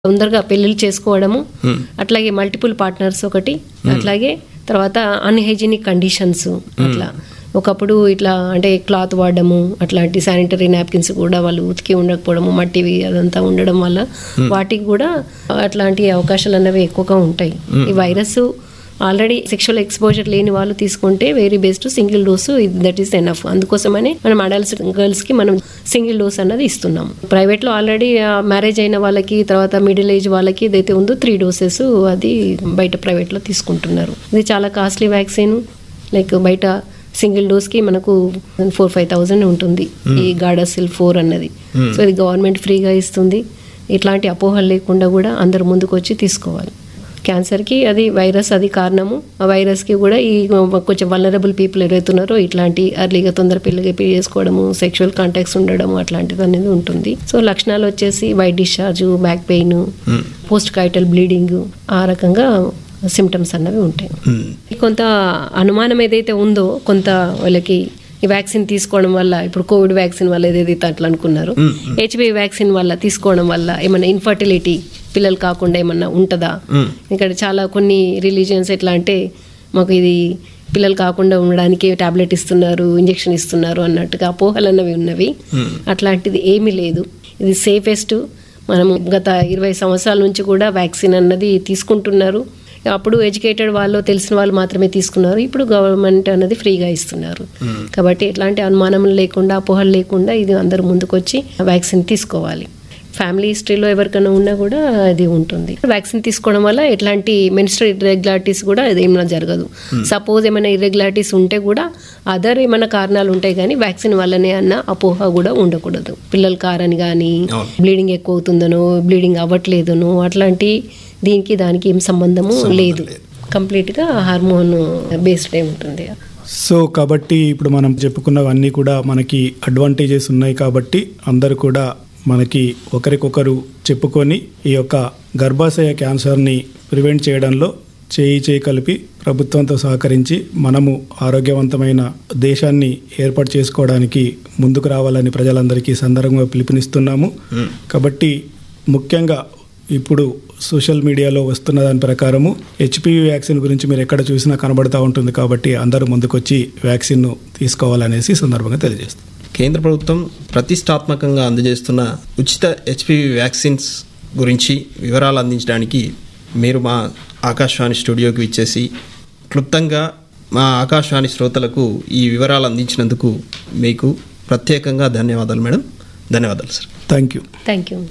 తొందరగా పెళ్లిళ్ళు చేసుకోవడము అట్లాగే మల్టిపుల్ పార్ట్నర్స్ ఒకటి అట్లాగే తర్వాత అన్హైజీనిక్ కండిషన్స్ అట్లా ఒకప్పుడు ఇట్లా అంటే క్లాత్ వాడడము అట్లాంటి శానిటరీ నాప్కిన్స్ కూడా వాళ్ళు ఉతికి ఉండకపోవడము మట్టివి అదంతా ఉండడం వల్ల వాటికి కూడా అట్లాంటి అవకాశాలు అన్నవి ఎక్కువగా ఉంటాయి ఈ వైరస్ ఆల్రెడీ సెక్షువల్ ఎక్స్పోజర్ లేని వాళ్ళు తీసుకుంటే very best single dose that is enough అందుకోసమనే మనం అడల్ట్స్ గర్ల్స్ కి మనం సింగిల్ డోస్ అన్నది ఇస్తున్నాం ప్రైవేట్ లో ఆల్రెడీ మ్యారేజ్ అయిన వాళ్ళకి తర్వాత మిడిల్ ఏజ్ వాళ్ళకి ఏదైతే ఉందో త్రీ డోసెస్ అది బయట ప్రైవేట్ లో తీసుకుంటున్నారు ఇది చాలా కాస్ట్లీ వ్యాక్సిన్ లైక్ బయట సింగిల్ డోస్ కి మనకు ఫోర్ ఫైవ్ థౌజండ్ ఉంటుంది ఈ గాడాసిల్ ఫోర్ అన్నది సో ఇది గవర్నమెంట్ ఫ్రీగా ఇస్తుంది ఇట్లాంటి అపోహలు లేకుండా కూడా అందరు ముందుకు వచ్చి తీసుకోవాలి క్యాన్సర్కి అది వైరస్ అది కారణము ఆ వైరస్కి కూడా ఈ కొంచెం వలనరబుల్ పీపుల్ ఎవరైతున్నారో ఇట్లాంటి అర్లీగా తొందర పెళ్లిగా పెళ్లి చేసుకోవడము సెక్షువల్ కాంటాక్ట్స్ ఉండడము అట్లాంటిది అనేది ఉంటుంది సో లక్షణాలు వచ్చేసి white discharge back pain post coital bleeding ఆ రకంగా సిమ్టమ్స్ అన్నవి ఉంటాయి కొంత అనుమానం ఏదైతే ఉందో కొంత వాళ్ళకి ఈ వ్యాక్సిన్ తీసుకోవడం వల్ల ఇప్పుడు కోవిడ్ వ్యాక్సిన్ వల్ల ఏదైతే అట్లా అనుకున్నారు హెచ్పివి వ్యాక్సిన్ వల్ల తీసుకోవడం వల్ల ఏమైనా ఇన్ఫర్టిలిటీ పిల్లలు కాకుండా ఏమన్నా ఉంటుందా ఇక్కడ చాలా కొన్ని రిలీజియన్స్ ఎట్లా అంటే మాకు ఇది పిల్లలు కాకుండా ఉండడానికి టాబ్లెట్ ఇస్తున్నారు ఇంజెక్షన్ ఇస్తున్నారు అన్నట్టుగా అపోహలు అన్నవి ఉన్నవి అట్లాంటిది ఏమీ లేదు ఇది సేఫెస్ట్ మనం గత ఇరవై సంవత్సరాల నుంచి కూడా వ్యాక్సిన్ అన్నది తీసుకుంటున్నారు అప్పుడు ఎడ్యుకేటెడ్ వాళ్ళు తెలిసిన వాళ్ళు మాత్రమే తీసుకున్నారు ఇప్పుడు గవర్నమెంట్ అనేది ఫ్రీగా ఇస్తున్నారు కాబట్టి ఎట్లాంటి అనుమానం లేకుండా అపోహలు లేకుండా ఇది అందరూ ముందుకొచ్చి వ్యాక్సిన్ తీసుకోవాలి ఫ్యామిలీ హిస్టరీలో ఎవరికైనా ఉన్నా కూడా అది ఉంటుంది వ్యాక్సిన్ తీసుకోవడం వల్ల ఎట్లాంటి మెన్స్ట్రల్ ఇర్రెగ్యులారిటీస్ కూడా ఏమైనా జరగదు సపోజ్ ఏమైనా ఇర్రెగ్యులారిటీస్ ఉంటే కూడా అదర్ ఏమైనా కారణాలు ఉంటాయి కానీ వ్యాక్సిన్ వల్లనే అన్న అపోహ కూడా ఉండకూడదు పిల్లలు కారని కానీ బ్లీడింగ్ ఎక్కువ అవుతుందనో బ్లీడింగ్ అవ్వట్లేదనో అట్లాంటి దీనికి దానికి ఏం సంబంధము లేదు కంప్లీట్గా హార్మోన్ బేస్డ్ ఉంటుంది సో కాబట్టి ఇప్పుడు మనం చెప్పుకున్నవన్నీ కూడా మనకి అడ్వాంటేజెస్ ఉన్నాయి కాబట్టి అందరూ కూడా మనకి ఒకరికొకరు చెప్పుకొని ఈ యొక్క గర్భాశయ క్యాన్సర్ని ప్రివెంట్ చేయడంలో చేయి చేయి కలిపి ప్రభుత్వంతో సహకరించి మనము ఆరోగ్యవంతమైన దేశాన్ని ఏర్పాటు చేసుకోవడానికి ముందుకు రావాలని ప్రజలందరికీ సందర్భంగా పిలుపునిస్తున్నాము కాబట్టి ముఖ్యంగా ఇప్పుడు సోషల్ మీడియాలో వస్తున్న దాని ప్రకారము హెచ్పివి వ్యాక్సిన్ గురించి మీరు ఎక్కడ చూసినా కనబడతా ఉంటుంది కాబట్టి అందరూ ముందుకొచ్చి వ్యాక్సిన్ తీసుకోవాలనేసి సందర్భంగా తెలియజేస్తాం కేంద్ర ప్రభుత్వం ప్రతిష్టాత్మకంగా అందజేస్తున్న ఉచిత హెచ్పివి వ్యాక్సిన్స్ గురించి వివరాలు అందించడానికి మీరు మా ఆకాశవాణి స్టూడియోకి ఇచ్చేసి క్లుప్తంగా మా ఆకాశవాణి శ్రోతలకు ఈ వివరాలు అందించినందుకు మీకు ప్రత్యేకంగా ధన్యవాదాలు మేడం ధన్యవాదాలు sir thank you thank you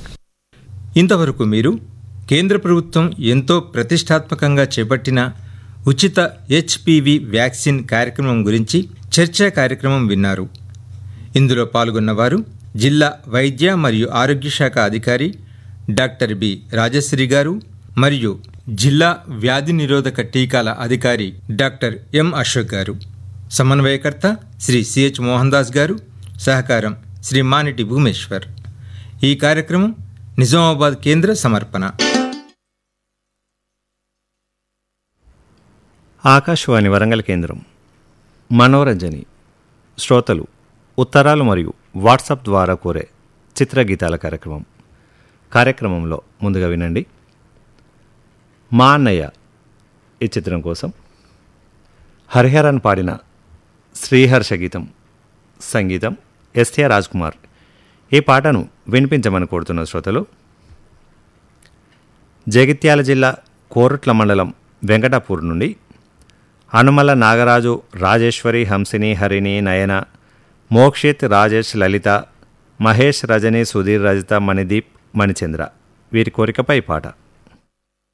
ఇంతవరకు మీరు కేంద్ర ప్రభుత్వం ఎంతో ప్రతిష్టాత్మకంగా చేపట్టిన ఉచిత హెచ్పివి వ్యాక్సిన్ కార్యక్రమం గురించి చర్చా కార్యక్రమం విన్నారు ఇందులో పాల్గొన్నవారు జిల్లా వైద్య మరియు ఆరోగ్య శాఖ అధికారి డాక్టర్ బి రాజశ్రీ గారు మరియు జిల్లా వ్యాధి నిరోధక టీకాల అధికారి డాక్టర్ ఎం అశోక్ గారు సమన్వయకర్త శ్రీ సిహెచ్ మోహన్ దాస్ గారు సహకారం శ్రీ మానిటి భూమేశ్వర్ ఈ కార్యక్రమం నిజామాబాద్ కేంద్ర సమర్పణ ఆకాశవాణి వరంగల్ కేంద్రం మనోరంజని శ్రోతలు ఉత్తరాలు మరియు వాట్సాప్ ద్వారా కోరే చిత్రగీతాల కార్యక్రమం కార్యక్రమంలో ముందుగా వినండి మా అన్నయ్య ఈ చిత్రం కోసం హరిహరన్ పాడిన శ్రీహర్ష గీతం సంగీతం ఎస్కే రాజ్ కుమార్ ఈ పాటను వినిపించమని కోరుతున్న శ్రోతలు జగిత్యాల జిల్లా కోరట్ల మండలం వెంకటాపూర్ నుండి హనుమల నాగరాజు రాజేశ్వరి హంసిని హరిణి నయన మోక్షిత్ రాజేష్ లలిత మహేష్ రజని సుధీర్ రజిత మణిదీప్ మణిచంద్ర వీరి కోరికపై పాట